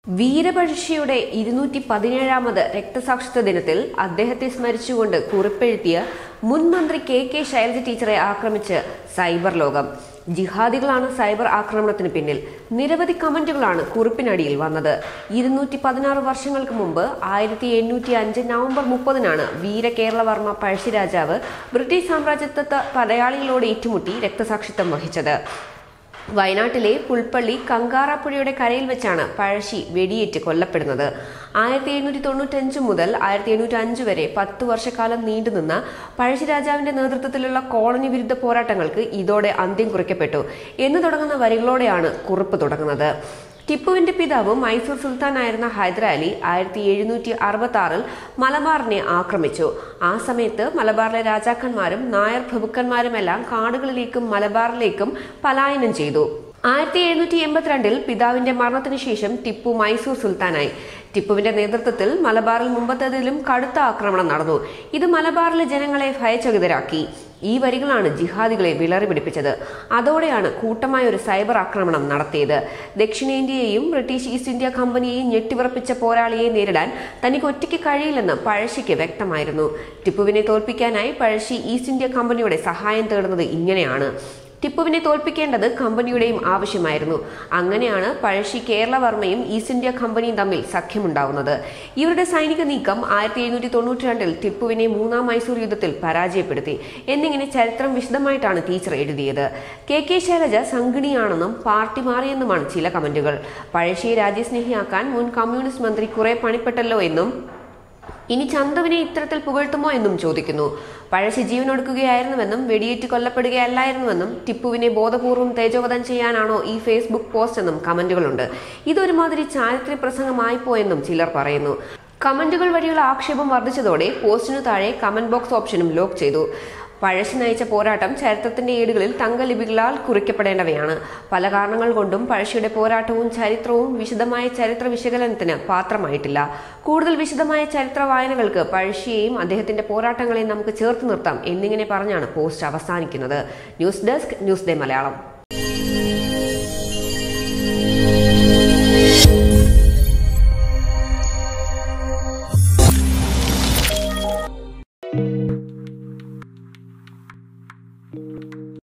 വീരപഴശ്ശിയുടെ ഇരുന്നൂറ്റി പതിനേഴാമത് രക്തസാക്ഷിത്വ ദിനത്തിൽ അദ്ദേഹത്തെ സ്മരിച്ചുകൊണ്ട് കുറിപ്പെഴുത്തിയ മുൻ മന്ത്രി കെ കെ ശൈലജ ടീച്ചറെ ആക്രമിച്ച് സൈബർ ലോകം ജിഹാദികളാണ് സൈബർ ആക്രമണത്തിന് പിന്നിൽ നിരവധി കമന്റുകളാണ് കുറിപ്പിനടിയിൽ വന്നത് ഇരുന്നൂറ്റി പതിനാറ് വർഷങ്ങൾക്ക് മുമ്പ് ആയിരത്തി എണ്ണൂറ്റി അഞ്ച് നവംബർ മുപ്പതിനാണ് വീരകേരളവർമ്മ പഴശ്ശിരാജാവ് ബ്രിട്ടീഷ് സാമ്രാജ്യത്വ പടയാളികളോട് ഏറ്റുമുട്ടി രക്തസാക്ഷിത്വം വഹിച്ചത് വയനാട്ടിലെ പുൽപ്പള്ളി കങ്കാറാപ്പുഴയുടെ കരയിൽ വെച്ചാണ് പഴശ്ശി വെടിയേറ്റ് കൊല്ലപ്പെടുന്നത് ആയിരത്തി എണ്ണൂറ്റി തൊണ്ണൂറ്റഞ്ച് മുതൽ ആയിരത്തി എണ്ണൂറ്റി അഞ്ച് വരെ പത്തു വർഷക്കാലം നീണ്ടുനിന്ന പഴശ്ശിരാജാവിന്റെ നേതൃത്വത്തിലുള്ള കോളനി വിരുദ്ധ പോരാട്ടങ്ങൾക്ക് ഇതോടെ അന്ത്യം കുറിക്കപ്പെട്ടു എന്ന് തുടങ്ങുന്ന വരികളോടെയാണ് കുറിപ്പ് തുടങ്ങുന്നത് ടിപ്പുവിന്റെ പിതാവ് മൈസൂർ സുൽത്താനായിരുന്ന ഹൈദരാലി ആയിരത്തി എഴുന്നൂറ്റി അറുപത്തി ആറിൽ മലബാറിനെ ആക്രമിച്ചു ആ സമയത്ത് മലബാറിലെ രാജാക്കന്മാരും നായർ പ്രഭുക്കന്മാരുമെല്ലാം കാടുകളിലേക്കും മലബാറിലേക്കും പലായനം ചെയ്തു ആയിരത്തി എഴുന്നൂറ്റി എൺപത്തിരണ്ടിൽ പിതാവിന്റെ മരണത്തിന് ശേഷം ടിപ്പു മൈസൂർ സുൽത്താനായി ടിപ്പുവിന്റെ നേതൃത്വത്തിൽ മലബാറിൽ മുമ്പത്തേതിലും കടുത്ത ആക്രമണം നടന്നു ഇത് മലബാറിലെ ജനങ്ങളെ ഭയചകിതരാക്കി ഈ വരികളാണ് ജിഹാദികളെ വിളറി പിടിപ്പിച്ചത് അതോടെയാണ് കൂട്ടമായ ഒരു സൈബർ ആക്രമണം നടത്തിയത് ദക്ഷിണേന്ത്യയെയും ബ്രിട്ടീഷ് ഈസ്റ്റ് ഇന്ത്യ കമ്പനിയെയും ഞെട്ടിവിറപ്പിച്ച പോരാളിയെ നേരിടാൻ തനിക്ക് ഒറ്റയ്ക്ക് കഴിയില്ലെന്ന് പഴശ്ശിക്ക് വ്യക്തമായിരുന്നു ടിപ്പുവിനെ തോൽപ്പിക്കാനായി പഴശ്ശി ഈസ്റ്റ് ഇന്ത്യ കമ്പനിയുടെ സഹായം തേടുന്നത് ഇങ്ങനെയാണ് ടിപ്പുവിനെ തോൽപ്പിക്കേണ്ടത് കമ്പനിയുടെയും ആവശ്യമായിരുന്നു അങ്ങനെയാണ് പഴശ്ശി കേരളവർമ്മയും ഈസ്റ്റ് ഇന്ത്യ കമ്പനിയും തമ്മിൽ സഖ്യമുണ്ടാവുന്നത് ഇവരുടെ സൈനിക നീക്കം ആയിരത്തി എഴുന്നൂറ്റി തൊണ്ണൂറ്റി രണ്ടിൽ ടിപ്പുവിനെ മൂന്നാം മൈസൂർ യുദ്ധത്തിൽ പരാജയപ്പെടുത്തി എന്നിങ്ങനെ ചരിത്രം വിശദമായിട്ടാണ് ടീച്ചർ എഴുതിയത് കെ കെ ശൈലജ സംഘിണിയാണെന്നും പാർട്ടി മാറിയെന്നുമാണ് ചില കമന്റുകൾ പഴശ്ശിയെ രാജ്യസ്നേഹിയാക്കാൻ മുൻ കമ്മ്യൂണിസ്റ്റ് മന്ത്രി കുറെ പണിപ്പെട്ടല്ലോ എന്നും ഇനി ചന്തുവിനെ ഇത്തരത്തിൽ പുകഴ്ത്തുമോ എന്നും ചോദിക്കുന്നു പഴശ്ശി ജീവനൊടുക്കുകയായിരുന്നുവെന്നും വെടിയേറ്റ് കൊല്ലപ്പെടുകയല്ലായിരുന്നുവെന്നും ടിപ്പുവിനെ ബോധപൂർവം തേജോവധം ചെയ്യാനാണോ ഈ ഫേസ്ബുക്ക് പോസ്റ്റ് എന്നും കമന്റുകളുണ്ട് ഇതൊരുമാതിരി ചാരിത്ര്യ പ്രസംഗമായി പോയെന്നും ചിലർ പറയുന്നു കമന്റുകൾ വഴിയുള്ള ആക്ഷേപം വർദ്ധിച്ചതോടെ പോസ്റ്റിനു താഴെ കമന്റ് ബോക്സ് ഓപ്ഷനും ലോക്ക് ചെയ്തു പഴശ്ശി നയിച്ച പോരാട്ടം ചരിത്രത്തിന്റെ ഏടുകളിൽ തങ്കലിപികളാൽ കുറിക്കപ്പെടേണ്ടവയാണ് പല കാരണങ്ങൾ കൊണ്ടും പഴശ്ശിയുടെ പോരാട്ടവും ചരിത്രവും വിശദമായ ചരിത്ര വിശകലനത്തിന് പാത്രമായിട്ടില്ല കൂടുതൽ വിശദമായ ചരിത്ര വായനകൾക്ക് പഴശ്ശിയെയും അദ്ദേഹത്തിന്റെ പോരാട്ടങ്ങളെയും നമുക്ക് ചേർത്ത് നിർത്താം എന്നിങ്ങനെ പറഞ്ഞാണ് പോസ്റ്റ് അവസാനിക്കുന്നത് news desk news day Malayalam